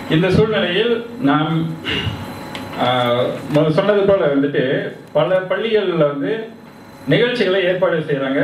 இந்த சூழ்நிலையில் நாம் ஆஹ், முதல்ல சொன்னது போல வந்துட்டு பல பள்ளிகளில் வந்து நிகழ்ச்சிகளை ஏற்பாடு செய்கிறாங்க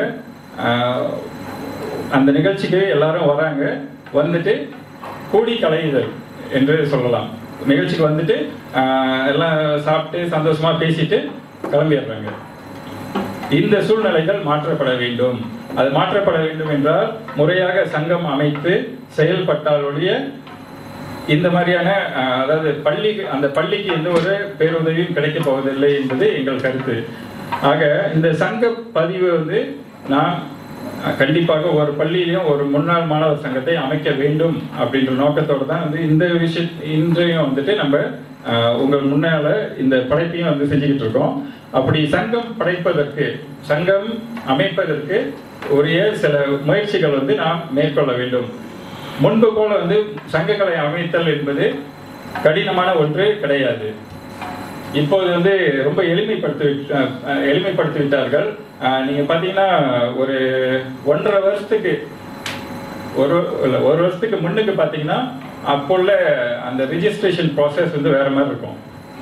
அந்த நிகழ்ச்சிக்கு எல்லாரும் வராங்க வந்துட்டு கூடி கலையுதல் என்று சொல்லலாம் நிகழ்ச்சிக்கு வந்துட்டு ஆஹ், எல்லாம் சாப்பிட்டு சந்தோஷமா பேசிட்டு கிளம்பிடுறாங்க இந்த சூழ்நிலைகள் மாற்றப்பட வேண்டும் அது மாற்றப்பட வேண்டும் என்றால் முறையாக சங்கம் அமைத்து செயல்பட்டால் ஒழிய இந்த மாதிரியான அஹ், அதாவது பள்ளி அந்த பள்ளிக்கு எந்த ஒரு பேருதவியும் கிடைக்கப் போவதில்லை என்பது எங்கள் கருத்து ஆக இந்த சங்க பதிவு வந்து நாம் அஹ், கண்டிப்பாக ஒரு பள்ளியிலையும் ஒரு முன்னாள் மாணவர் சங்கத்தை அமைக்க வேண்டும் அப்படின்ற நோக்கத்தோடு தான் வந்து இந்த விஷய இன்றையும் வந்துட்டு நம்ம அஹ், உங்கள் முன்னால இந்த படைப்பையும் வந்து செஞ்சுக்கிட்டு இருக்கோம் அப்படி சங்கம் படைப்பதற்கு சங்கம் அமைப்பதற்கு உரிய சில முயற்சிகள் வந்து நாம் மேற்கொள்ள வேண்டும் முன்பு போல வந்து சங்கங்களை அமைத்தல் என்பது கடினமான ஒன்று கிடையாது இப்போது வந்து ரொம்ப எளிமைப்படுத்தி விட்- அஹ், அஹ், எளிமைப்படுத்தி விட்டார்கள் அஹ், நீங்க பாத்தீங்கன்னா ஒரு ஒன்றரை வருஷத்துக்கு ஒரு இல்ல, ஒரு வருஷத்துக்கு முன்னுக்கு பாத்தீங்கன்னா அப்போ உள்ள அந்த ரிஜிஸ்ட்ரேஷன் ப்ராசஸ் வந்து வேற மாதிரி இருக்கும்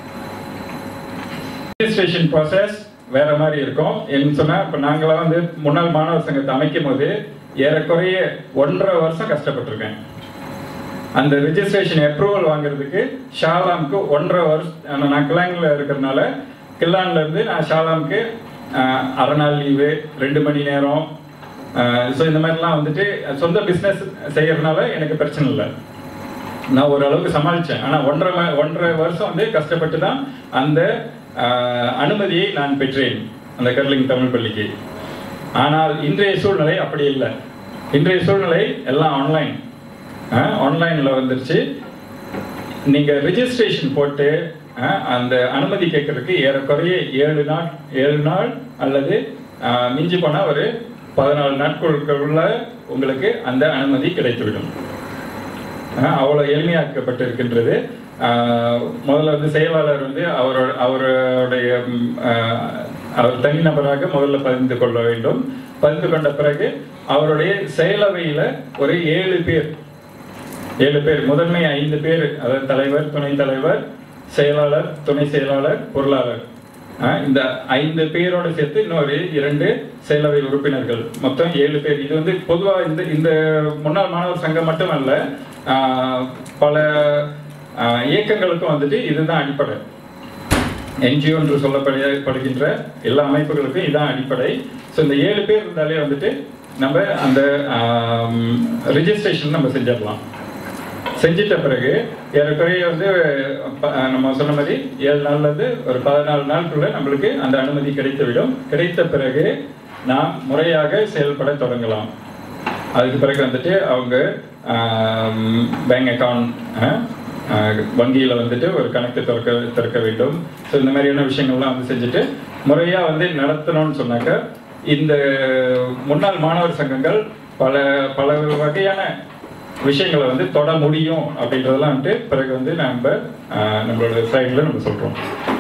ரிஜிஸ்ட்ரேஷன் ப்ராசஸ் வேற மாதிரி இருக்கும் என்ன சொன்னா இப்போ நாங்களாம் வந்து முன்னாள் மாணவர் சங்கத்தை அமைக்கும் போது ஏறக்குறைய ஒன்றரை வருஷம் கஷ்டப்பட்டிருக்கேன் அந்த ரிஜிஸ்ட்ரேஷன் அப்ரூவல் வாங்குறதுக்கு ஷாலாம்க்கு ஒன்றரை வருஷம் நான் கிளாங்கில் இருக்கிறதுனால கில்லான்ல இருந்து நான் ஷாலாம்க்கு ஆஹ், அரை நாள் லீவு ரெண்டு மணி நேரம் ஸோ இந்த மாதிரிலாம் வந்துட்டு சொந்த பிஸ்னஸ் செய்யறதுனால எனக்கு பிரச்சனை இல்லை நான் ஓரளவுக்கு சமாளித்தேன் ஆனால் ஒன்றரை ம- ஒன்றரை வருஷம் வந்து கஷ்டப்பட்டு தான் அந்த ஆஹ், அனுமதியை நான் பெற்றேன் அந்த கர்லிங் தமிழ் பள்ளிக்கு ஆனால் இன்றைய சூழ்நிலை அப்படி இல்லை இன்றைய சூழ்நிலை எல்லாம் ஆன்லைன் ஆன்லைனில் வந்துருச்சு நீங்கள் ரெஜிஸ்ட்ரேஷன் போட்டு அஹ், அந்த அனுமதி கேட்கறதுக்கு ஏறக்குறைய ஏழு நாள் ஏழு நாள் அல்லது அஹ், மிஞ்சி போனால் ஒரு பதினாலு நாட்களுக்குள்ள உங்களுக்கு அந்த அனுமதி கிடைத்துவிடும் அஹ் அவ்வளோ எளிமையாக்கப்பட்டு இருக்கின்றது அஹ் முதல்ல வந்து செயலாளர் வந்து அவரோட அவருடைய ம், அஹ், அவர் தனிநபராக முதல்ல பதிந்து கொள்ள வேண்டும் பதிந்து கொண்ட பிறகு அவருடைய செயலவையில் ஒரு ஏழு பேர் ஏழு பேர் முதன்மை ஐந்து பேர் அதாவது தலைவர் துணைத் தலைவர் செயலாளர் துணை செயலாளர் பொருளாளர் அஹ் இந்த ஐந்து பேரோட சேர்த்து இன்னொரு இரண்டு செயலவை உறுப்பினர்கள் மொத்தம் ஏழு பேர் இது வந்து பொதுவாக இந்த இந்த முன்னாள் மாணவர் சங்கம் மட்டும் அல்ல அஹ் பல அஹ் இயக்கங்களுக்கும் வந்துட்டு இதுதான் அடிப்படை என்ஜிஓ என்று சொல்லப்படுகின்ற எல்லா அமைப்புகளுக்கும் இதான் அடிப்படை ஸோ இந்த ஏழு பேர் இருந்தாலே வந்துட்டு நம்ம அந்த ரிஜிஸ்ட்ரேஷன் நம்ம செஞ்சிடலாம் செஞ்சிட்ட பிறகு ஏறக்குறைய வந்து ப- நம்ம சொன்ன மாதிரி ஏழு நாள்ல இருந்து ஒரு பதினாலு நாளுக்குள்ள நம்மளுக்கு அந்த அனுமதி கிடைத்துவிடும் கிடைத்த பிறகு நாம் முறையாக செயல்பட தொடங்கலாம் அதுக்கு பிறகு வந்துட்டு அவங்க பேங்க் அக்கவுண்ட் வங்கியில் வந்துட்டு ஒரு கணக்கு திறக்க திறக்க வேண்டும் ஸோ இந்த மாதிரியான விஷயங்கள்லாம் வந்து செஞ்சுட்டு முறையாக வந்து நடத்தணும்னு சொன்னாக்க இந்த முன்னாள் மாணவர் சங்கங்கள் பல பல வகையான விஷயங்களை வந்து தொட முடியும் அப்படின்றதெல்லாம் வந்துட்டு பிறகு வந்து நம்ம ஆஹ், நம்மளோட சைடில் நம்ம சொல்கிறோம்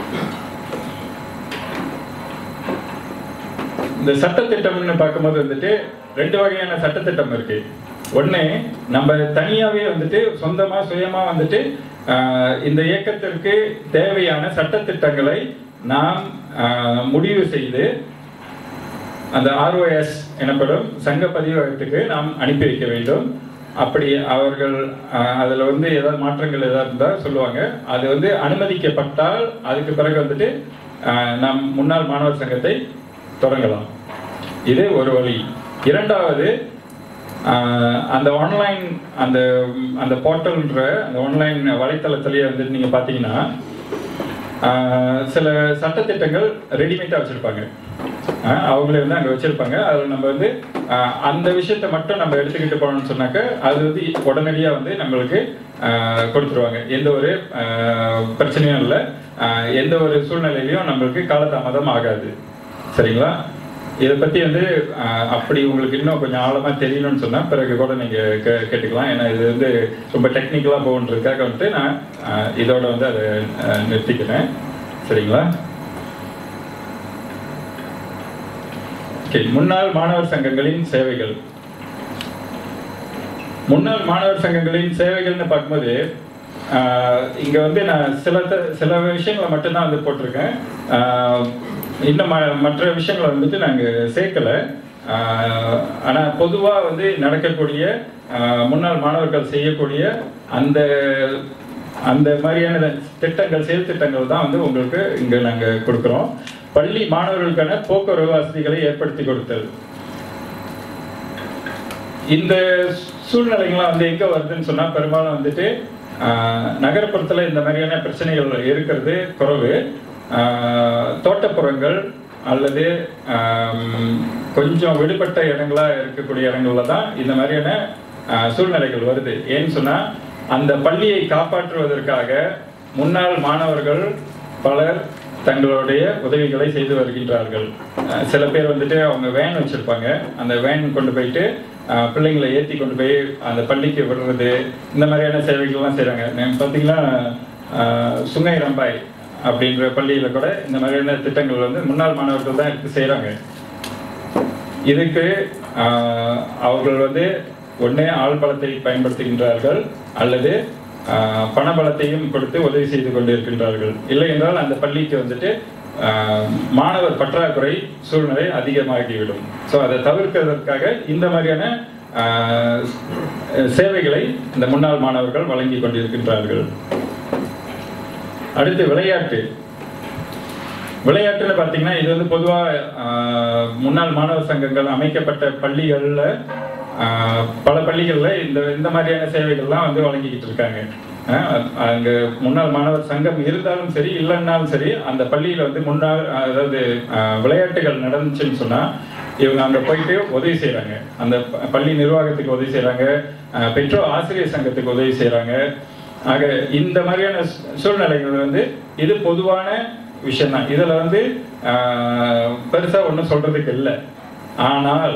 இந்த சட்டத்திட்டம்னு பார்க்கும்போது வந்துட்டு ரெண்டு வகையான சட்டத்திட்டம் இருக்கு ஒண்ணு நம்ம தனியாவே வந்துட்டு சொந்தமா சுயமா வந்துட்டு ஆஹ், இந்த இயக்கத்திற்கு தேவையான சட்டத்திட்டங்களை நாம் ஆஹ், முடிவு செய்து அந்த ஆர்ஓஎஸ் எனப்படும் சங்க பதிவகத்துக்கு நாம் அனுப்பி வைக்க வேண்டும் அப்படி அவர்கள் ஆஹ், அதுல வந்து ஏதாவது மாற்றங்கள் ஏதாவது இருந்தால் சொல்லுவாங்க அது வந்து அனுமதிக்கப்பட்டால் அதுக்கு பிறகு வந்துட்டு ஆஹ், நாம் முன்னாள் மாணவர் சங்கத்தை தொடங்கலாம் இது ஒரு வழி இரண்டாவது ஆஹ், அந்த ஆன்லைன் அந்த அந்த போர்ட்டல்ன்ற அந்த ஆன்லைன் வலைத்தளத்திலேயே வந்துட்டு நீங்க பார்த்தீங்கன்னா ஆஹ், சில சட்டத்திட்டங்கள் ரெடிமேடாக வச்சுருப்பாங்க அவங்களே வந்து அங்கே வச்சுருப்பாங்க அதில் நம்ம வந்து ஆஹ், அந்த விஷயத்தை மட்டும் நம்ம எடுத்துக்கிட்டு போனோம்னு சொன்னாக்க அது வந்து உடனடியாக வந்து நம்மளுக்கு ஆஹ், கொடுத்துருவாங்க எந்த ஒரு ஆஹ், பிரச்சனையும் இல்லை ஆஹ், எந்த ஒரு சூழ்நிலையிலையும் நம்மளுக்கு காலதாமதம் ஆகாது சரிங்களா இதை பற்றி வந்து ஆஹ், அப்படி உங்களுக்கு இன்னும் கொஞ்சம் ஆழமாக தெரியணும்னு சொன்னால் பிறகு கூட நீங்கள் கே கேட்டுக்கலாம் ஏன்னா இது வந்து ரொம்ப டெக்னிக்கலாக போகன்றதுக்காக வந்துட்டு நான் ஆஹ், இதோட வந்து அதை ஆஹ், நிறுத்திக்கிறேன் சரிங்களா ஓகே முன்னாள் மாணவர் சங்கங்களின் சேவைகள் முன்னாள் மாணவர் சங்கங்களின் சேவைகள்னு பார்க்கும்போது ஆஹ் இங்க வந்து நான் சில த- சில விஷயங்களை மட்டும்தான் வந்து போட்டிருக்கேன் ஆஹ் இன்னும் ம- மற்ற விஷயங்களை வந்துட்டு நாங்கள் சேர்க்கல ஆஹ் ஆனா பொதுவா வந்து நடக்கக்கூடிய ஆஹ் முன்னாள் மாணவர்கள் செய்யக்கூடிய அந்த அந்த மாதிரியான திட்டங்கள் செயல் திட்டங்கள் தான் வந்து உங்களுக்கு இங்க நாங்க கொடுக்குறோம் பள்ளி மாணவர்களுக்கான போக்குவரத்து வசதிகளை ஏற்படுத்தி கொடுத்தல் இந்த சூழ்நிலைகள்லாம் வந்து எங்க வருதுன்னு சொன்னா பெரும்பாலும் வந்துட்டு ஆஹ், நகர்ப்புறத்துல இந்த மாதிரியான பிரச்சனைகள் இருக்கிறது குறைவு ஆஹ், தோட்டப்புறங்கள் அல்லது ஆம், கொஞ்சம் விடுபட்ட இடங்களா இருக்கக்கூடிய இடங்கள்ல தான் இந்த மாதிரியான ஆஹ், சூழ்நிலைகள் வருது ஏன்னு சொன்னா அந்த பள்ளியை காப்பாற்றுவதற்காக முன்னாள் மாணவர்கள் பலர் தங்களுடைய உதவிகளை செய்து வருகின்றார்கள் அஹ் சில பேர் வந்துட்டு அவங்க வேன் வச்சிருப்பாங்க அந்த வேன் கொண்டு போயிட்டு அஹ், பிள்ளைங்களை ஏற்றி கொண்டு போய் அந்த பள்ளிக்கு விடுறது இந்த மாதிரியான சேவைகள்லாம் செய்கிறாங்க பார்த்தீங்கன்னா அஹ், சுங்கை ரம்பாய் அப்படின்ற பள்ளியில் கூட இந்த மாதிரியான திட்டங்கள் வந்து முன்னாள் மாணவர்கள் தான் எடுத்து செய்கிறாங்க இதுக்கு ஆஹ், அவர்கள் வந்து ஒண்ணே ஆள் பலத்தை பயன்படுத்துகின்றார்கள் அல்லது ஆஹ், பணபலத்தையும் கொடுத்து உதவி செய்து கொண்டிருக்கின்றார்கள் இல்லை என்றால் அந்த பள்ளிக்கு வந்துட்டு ஆஹ், மாணவர் பற்றாக்குறை சூழ்நிலை அதிகமாகிவிடும் ஸோ அதை தவிர்க்கிறதற்காக இந்த மாதிரியான ஆஹ், சேவைகளை இந்த முன்னாள் மாணவர்கள் வழங்கி கொண்டிருக்கின்றார்கள் அடுத்து விளையாட்டு விளையாட்டுல பாத்தீங்கன்னா இது வந்து பொதுவா ஆஹ், முன்னாள் மாணவர் சங்கங்கள் அமைக்கப்பட்ட பள்ளிகள்ல ஆஹ், பல பள்ளிகள்ல இந்த இந்த மாதிரியான சேவைகள்லாம் வந்து வழங்கிக்கிட்டு இருக்காங்க ஆஹ், அங்க முன்னாள் மாணவர் சங்கம் இருந்தாலும் சரி இல்லைன்னாலும் சரி அந்த பள்ளியில வந்து முன்னாள் அதாவது ஆஹ், விளையாட்டுகள் நடந்துச்சுன்னு சொன்னா இவங்க அங்க போயிட்டு உதவி செய்றாங்க அந்த ப- பள்ளி நிர்வாகத்துக்கு உதவி செய்றாங்க ஆஹ், பெற்றோர் ஆசிரியர் சங்கத்துக்கு உதவி செய்றாங்க ஆக இந்த மாதிரியான சூ- சூழ்நிலைகள் வந்து இது பொதுவான விஷயம் தான் இதுல வந்து ஆஹ், பெருசா ஒண்ணும் சொல்றதுக்கு இல்லை ஆனால்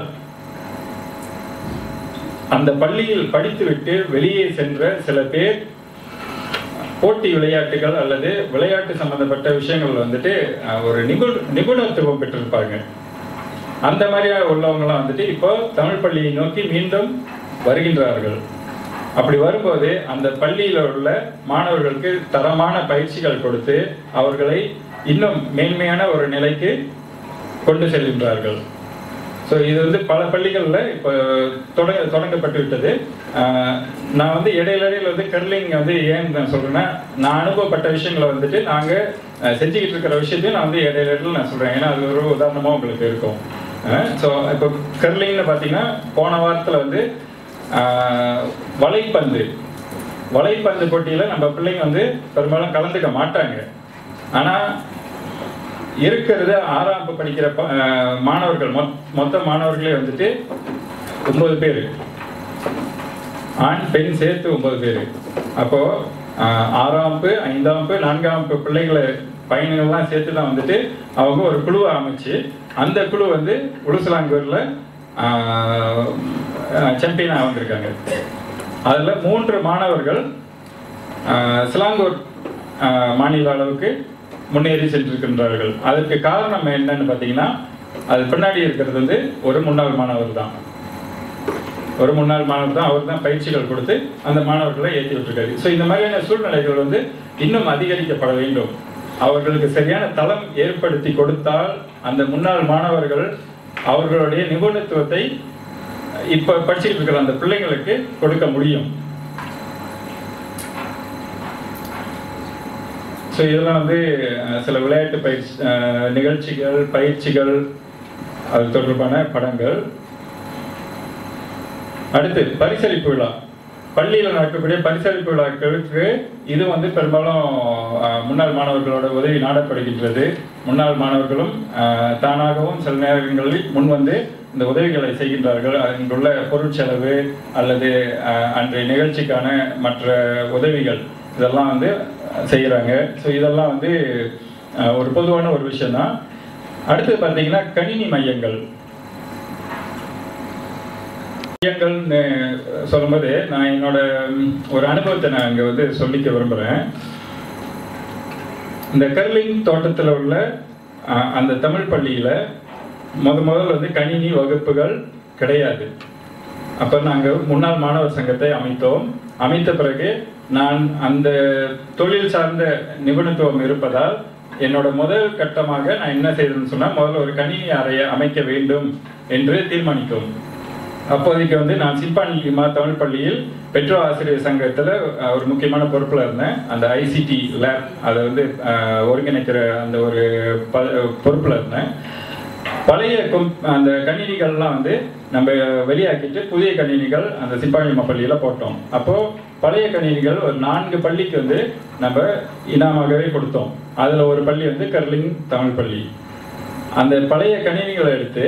அந்த பள்ளியில் படித்துவிட்டு வெளியே சென்ற சில பேர் போட்டி விளையாட்டுகள் அல்லது விளையாட்டு சம்பந்தப்பட்ட விஷயங்கள் வந்துட்டு ஆஹ், ஒரு நிபுண நிபுணத்துவம் பெற்றிருப்பாங்க அந்த மாதிரியா உள்ளவங்கலாம் வந்துட்டு இப்போ தமிழ் பள்ளியை நோக்கி மீண்டும் வருகின்றார்கள் அப்படி வரும்போது அந்த பள்ளியில் உள்ள மாணவர்களுக்கு தரமான பயிற்சிகள் கொடுத்து அவர்களை இன்னும் மேன்மையான ஒரு நிலைக்கு கொண்டு செல்கின்றார்கள் ஸோ இது வந்து பல பள்ளிகளில் இப்போ தொடங்க தொடங்கப்பட்டு விட்டது ஆஹ் நான் வந்து இடையில இடையில வந்து கர்லிங் வந்து ஏன் நான் சொல்றேன்னா நான் அனுபவப்பட்ட விஷயங்களை வந்துட்டு நாங்கள் செஞ்சுக்கிட்டு இருக்கிற விஷயத்தையும் நான் வந்து இடையில இடையில நான் சொல்றேன் ஏன்னா அது ஒரு உதாரணமாக உங்களுக்கு இருக்கும் ஸோ இப்போ கர்லிங்னு பார்த்தீங்கன்னா போன வாரத்தில் வந்து ஆஹ் வலைப்பந்து வலைப்பந்து போட்டியில் நம்ம பிள்ளைங்க வந்து பெரும்பாலும் கலந்துக்க மாட்டாங்க ஆனால் இருக்கிறது ஆறாம் வகுப்பு படிக்கிற ப- அஹ் மாணவர்கள் மொத்- மொத்த மாணவர்களே வந்துட்டு ஒன்பது பேர் ஆண் பெண் சேர்த்து ஒன்பது பேர் அப்போ ஆஹ், ஆறாம் வகுப்பு ஐந்தாம் வகுப்பு நான்காம் வகுப்பு பிள்ளைகளை பையன்கள்லாம் சேர்த்து தான் வந்துட்டு அவங்க ஒரு குழுவை அமைச்சு அந்த குழு வந்து உளுசலாங்கூரில் சாம்பியனாக வந்திருக்காங்க அதில் மூன்று மாணவர்கள் ஆஹ், சிலாங்கூர் ஆஹ், மாநில அளவுக்கு முன்னேறி சென்றிருக்கின்றார்கள் அதற்கு காரணம் என்னன்னு பார்த்தீங்கன்னா அது பின்னாடி இருக்கிறது வந்து ஒரு முன்னாள் மாணவர் தான் ஒரு முன்னாள் மாணவர் தான் அவர் தான் பயிற்சிகள் கொடுத்து அந்த மாணவர்களை ஏற்றி விட்டுருக்காரு ஸோ இந்த மாதிரியான சூழ்நிலைகள் வந்து இன்னும் அதிகரிக்கப்பட வேண்டும் அவர்களுக்கு சரியான தளம் ஏற்படுத்தி கொடுத்தால் அந்த முன்னாள் மாணவர்கள் அவர்களுடைய நிபுணத்துவத்தை இப்ப படிச்சுட்டு இருக்கிற அந்த பிள்ளைங்களுக்கு கொடுக்க முடியும் ஸோ இதெல்லாம் வந்து அஹ், சில விளையாட்டு பயிற்சி அஹ், நிகழ்ச்சிகள் பயிற்சிகள் அது தொடர்பான படங்கள் அடுத்து பரிசளிப்பு விழா பள்ளியில் நடக்கக்கூடிய பரிசளிப்பு விழாக்களுக்கு இது வந்து பெரும்பாலும் அஹ், முன்னாள் மாணவர்களோட உதவி நாடப்படுகின்றது முன்னாள் மாணவர்களும் அஹ், தானாகவும் சில நேரங்களில் முன் வந்து இந்த உதவிகளை செய்கின்றார்கள் அங்குள்ள பொருட்செலவு அல்லது அஹ், அன்றைய நிகழ்ச்சிக்கான மற்ற உதவிகள் இதெல்லாம் வந்து செய்கிறாங்க ஸோ இதெல்லாம் வந்து அஹ், ஒரு பொதுவான ஒரு விஷயம்தான் அடுத்து பார்த்தீங்கன்னா கணினி மையங்கள் மையங்கள்னு சொல்லும்போது நான் என்னோட ம், ஒரு அனுபவத்தை நான் இங்கே வந்து சொல்லிக்க விரும்புகிறேன் இந்த கர்லிங் தோட்டத்தில் உள்ள அஹ், அந்த தமிழ் பள்ளியில் முத முதல்ல வந்து கணினி வகுப்புகள் கிடையாது அப்போ நாங்கள் முன்னாள் மாணவர் சங்கத்தை அமைத்தோம் அமைத்த பிறகு நான் அந்த தொழில் சார்ந்த நிபுணத்துவம் இருப்பதால் என்னோட முதல் கட்டமாக நான் என்ன செய்தேன்னு சொன்னா முதல்ல ஒரு கணினி அறையை அமைக்க வேண்டும் என்று தீர்மானித்தோம் அப்போதைக்கு வந்து நான் சிம்பானிமா தமிழ் பள்ளியில் பெற்றோர் ஆசிரியர் சங்கத்தில் அஹ், ஒரு முக்கியமான பொறுப்பில் இருந்தேன் அந்த ஐசிடி லேப் அதை வந்து அஹ், ஒருங்கிணைக்கிற அந்த ஒரு ப பொறுப்பில் இருந்தேன் பழைய கொம் அந்த கணினிகள்லாம் வந்து நம்ம வெளியாக்கிட்டு புதிய கணினிகள் அந்த சிப்பானிமா பள்ளியில் போட்டோம் அப்போது பழைய கணினிகள் ஒரு நான்கு பள்ளிக்கு வந்து நம்ம இனாமாகவே கொடுத்தோம் அதில் ஒரு பள்ளி வந்து கர்லிங் தமிழ் பள்ளி அந்த பழைய கணினிகளை எடுத்து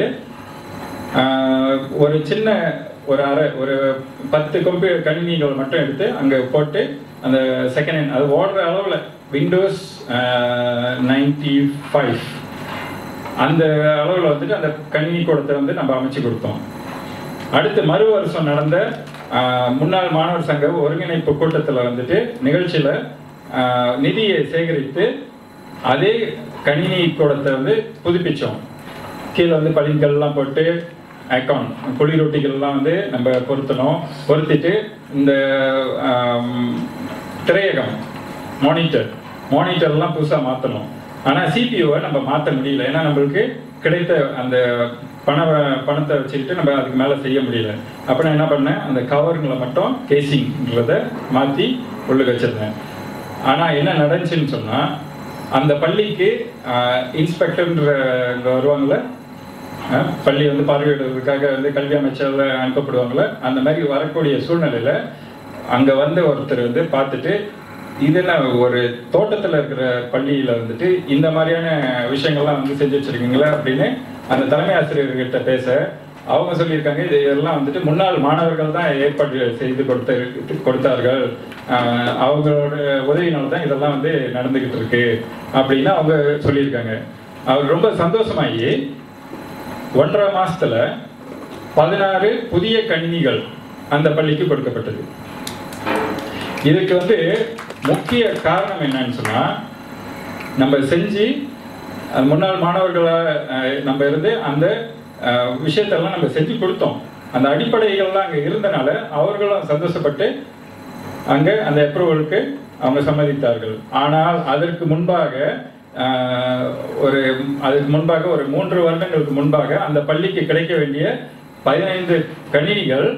ஆஹ், ஒரு சின்ன ஒரு அரை ஒரு பத்து கம்ப்யூட்டர் கணினிகள் மட்டும் எடுத்து அங்கே போட்டு அந்த செகண்ட் ஹேண்ட் அது ஓடுற அளவில் விண்டோஸ் நைன்டி ஃபைவ் அந்த அளவில் வந்துட்டு அந்த கணினி கூடத்தை வந்து நம்ம அமைச்சு கொடுத்தோம் அடுத்து மறு வருஷம் நடந்த ஆஹ், முன்னாள் மாணவர் சங்க ஒருங்கிணைப்பு கூட்டத்தில் வந்துட்டு நிகழ்ச்சியில் நிதியை சேகரித்து அதே கணினி கூடத்தை வந்து புதுப்பிச்சோம் கீழே வந்து பளிங்கல்லாம் போட்டு அக்கௌண்ட் குளிரொட்டிகள்லாம் வந்து நம்ம பொருத்தணும் பொருத்திட்டு இந்த ஆம், திரையகம் மானிட்டர் மானிட்டர்லாம் புதுசாக மாற்றணும் ஆனால் சிபியூவை நம்ம மாற்ற முடியல ஏன்னா நம்மளுக்கு கிடைத்த அந்த பண பணத்தை வச்சுக்கிட்டு நம்ம அதுக்கு மேலே செய்ய முடியல அப்போ நான் என்ன பண்ணேன் அந்த கவருங்களை மட்டும் கேசிங்கிறத மாற்றி உள்ளுக்கு வச்சிருந்தேன் ஆனால் என்ன நடந்துச்சுன்னு சொன்னால் அந்த பள்ளிக்கு இன்ஸ்பெக்டர்ன்ற வருவாங்கள்ல அஹ், பள்ளி வந்து பார்வையிடுவதற்காக வந்து கல்வி அமைச்சர்ல அனுப்பப்படுவாங்கல்ல அந்த மாதிரி வரக்கூடிய சூழ்நிலையில அங்க வந்து ஒருத்தர் வந்து பார்த்துட்டு இது என்ன ஒரு தோட்டத்துல இருக்கிற பள்ளியில வந்துட்டு இந்த மாதிரியான விஷயங்கள்லாம் வந்து செஞ்சு வச்சிருக்கீங்களா அப்படின்னு அந்த தலைமை ஆசிரியர்கிட்ட பேச அவங்க சொல்லியிருக்காங்க இது இதெல்லாம் வந்துட்டு முன்னாள் மாணவர்கள் தான் ஏற்பாடு செய்து கொடுத்த கொடுத்தார்கள் ஆஹ் அவங்களோட உதவினால தான் இதெல்லாம் வந்து நடந்துகிட்டு இருக்கு அப்படின்னு அவங்க சொல்லியிருக்காங்க அவர் ரொம்ப சந்தோஷமாகி ஒன்றரை மாசத்துல பதினாறு புதிய கணினிகள் அந்த பள்ளிக்கு கொடுக்கப்பட்டது இதுக்கு வந்து முக்கிய காரணம் என்னன்னு சொன்னா நம்ம செஞ்சு அது முன்னாள் மாணவர்களா அஹ், நம்ம இருந்து அந்த அஹ், விஷயத்தெல்லாம் நம்ம செஞ்சு கொடுத்தோம் அந்த அடிப்படைகள்லாம் அங்கே இருந்தனால அவர்களும் சந்தோஷப்பட்டு அங்கே அந்த அப்ரூவலுக்கு அவங்க சம்மதித்தார்கள் ஆனால் அதற்கு முன்பாக ஆஹ், ஒரு அதுக்கு முன்பாக ஒரு மூன்று வருடங்களுக்கு முன்பாக அந்த பள்ளிக்கு கிடைக்க வேண்டிய பதினைந்து கணினிகள்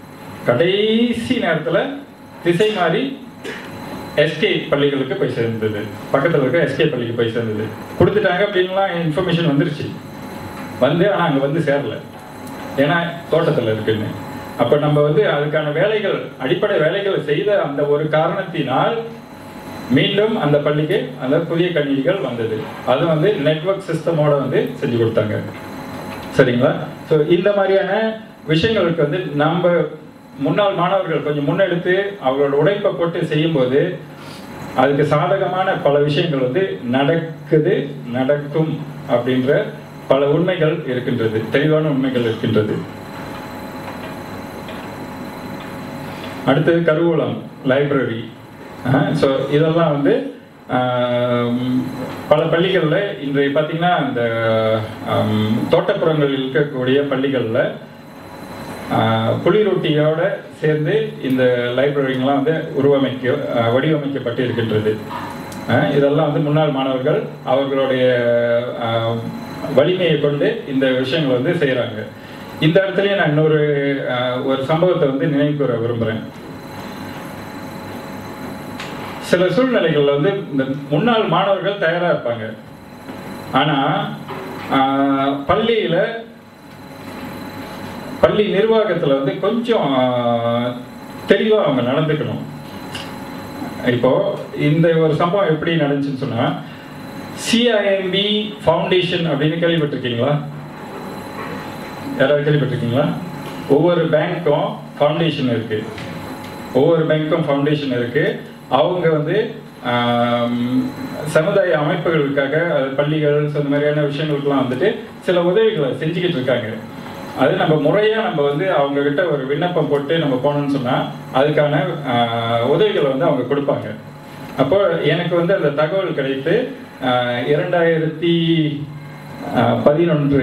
கடைசி நேரத்தில் திசை மாறி எஸ்கே பள்ளிகளுக்கு போய் சேர்ந்தது பக்கத்தில் இருக்க எஸ்கே பள்ளிக்கு போய் சேர்ந்தது கொடுத்துட்டாங்க அப்படின்லாம் இன்ஃபர்மேஷன் வந்துருச்சு வந்து ஆனால் அங்கே வந்து சேரல ஏன்னா தோட்டத்தில் இருக்குன்னு அப்போ நம்ம வந்து அதுக்கான வேலைகள் அடிப்படை வேலைகள் செய்த அந்த ஒரு காரணத்தினால் மீண்டும் அந்த பள்ளிக்கு அந்த புதிய கணினிகள் வந்தது அது வந்து நெட்வொர்க் சிஸ்டமோட வந்து செஞ்சு கொடுத்தாங்க சரிங்களா ஸோ இந்த மாதிரியான விஷயங்களுக்கு வந்து நம்ம முன்னாள் மாணவர்கள் கொஞ்சம் முன்னெடுத்து அவங்களோட உழைப்பை போட்டு செய்யும்போது அதுக்கு சாதகமான பல விஷயங்கள் வந்து நடக்குது நடக்கும் அப்படின்ற பல உண்மைகள் இருக்கின்றது தெளிவான உண்மைகள் இருக்கின்றது அடுத்தது கருவூலம் லைப்ரரி ஸோ இதெல்லாம் வந்து ஆம், பல பள்ளிகளில் இன்றைய பார்த்தீங்கன்னா இந்த ஆம், தோட்டப்புறங்களில் இருக்கக்கூடிய பள்ளிகளில் குளிரொட்டியோட சேர்ந்து இந்த லைப்ரரிங்கெலாம் வந்து உருவமைக்க ஆஹ், வடிவமைக்கப்பட்டு இருக்கின்றது ஆஹ், இதெல்லாம் வந்து முன்னாள் மாணவர்கள் அவர்களுடைய ஆஹ், வலிமையை கொண்டு இந்த விஷயங்களை வந்து செய்கிறாங்க இந்த இடத்துலயே நான் இன்னொரு ஆஹ், ஒரு சம்பவத்தை வந்து நினைவு கூற விரும்புகிறேன் சில சூழ்நிலைகள்ல வந்து இந்த முன்னாள் மாணவர்கள் தயாரா இருப்பாங்க ஆனா ஆஹ், பள்ளியில பள்ளி நிர்வாகத்துல வந்து கொஞ்சம் ஆஹ், தெளிவா அவங்க நடந்துக்கணும் இப்போ இந்த ஒரு சம்பவம் எப்படி நடந்துச்சுன்னு சொன்னா சிஐஎம்பி ஃபவுண்டேஷன் அப்படின்னு கேள்விப்பட்டிருக்கீங்களா யாராவது கேள்விப்பட்டிருக்கீங்களா ஒவ்வொரு பேங்க்கும் ஃபவுண்டேஷன் இருக்கு ஒவ்வொரு பேங்க்கும் ஃபவுண்டேஷன் இருக்கு அவங்க வந்து ஆம், சமுதாய அமைப்புகளுக்காக அது பள்ளிகள் so இந்த மாதிரியான விஷயங்களுக்கெல்லாம் வந்துட்டு சில உதவிகளை செஞ்சுக்கிட்டு இருக்காங்க அது நம்ம முறையாக நம்ம வந்து அவங்க கிட்ட ஒரு விண்ணப்பம் போட்டு நம்ம போனோம்னு சொன்னால் அதுக்கான ஆஹ், உதவிகளை வந்து அவங்க கொடுப்பாங்க அப்போ எனக்கு வந்து அந்த தகவல் கிடைத்து ஆஹ், இரண்டாயிரத்தி ஆஹ், பதினொன்று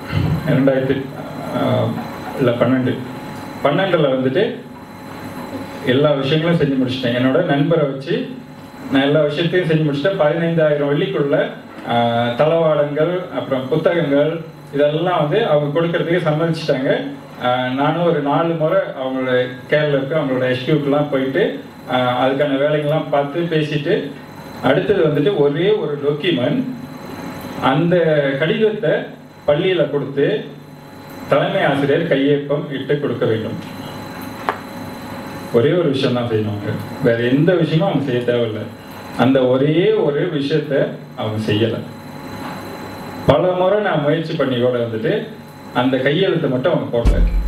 இரண்டாயிரத்தி ஆஹ், இல்லை பன்னெண்டு பன்னெண்டில் வந்துட்டு எல்லா விஷயங்களும் செஞ்சு முடிச்சிட்டேன் என்னோட நண்பரை வச்சு நான் எல்லா விஷயத்தையும் செஞ்சு முடிச்சிட்டேன் பதினைந்தாயிரம் வெள்ளிக்குள்ள ஆஹ், தளவாடங்கள் அப்புறம் புத்தகங்கள் இதெல்லாம் வந்து அவங்க கொடுக்கறதுக்கு சம்மதிச்சிட்டாங்க ஆஹ், நானும் ஒரு நாலு முறை அவங்களோட கேரளாவுக்கு அவங்களோட எஸ்கியூக்கெலாம் போயிட்டு ஆஹ், அதுக்கான வேலைங்கள்லாம் பார்த்து பேசிட்டு அடுத்தது வந்துட்டு ஒரே ஒரு டாக்குமெண்ட் அந்த கடிதத்தை பள்ளியில கொடுத்து தலைமை ஆசிரியர் கையொப்பம் இட்டு கொடுக்க வேண்டும் ஒரே ஒரு விஷயம் தான் செய்யணும் அவங்க வேற எந்த விஷயமும் அவங்க செய்ய தேவையில்லை அந்த ஒரே ஒரு விஷயத்த அவங்க செய்யல பல முறை நான் முயற்சி பண்ணி கூட வந்துட்டு அந்த கையெழுத்தை மட்டும் அவங்க போடல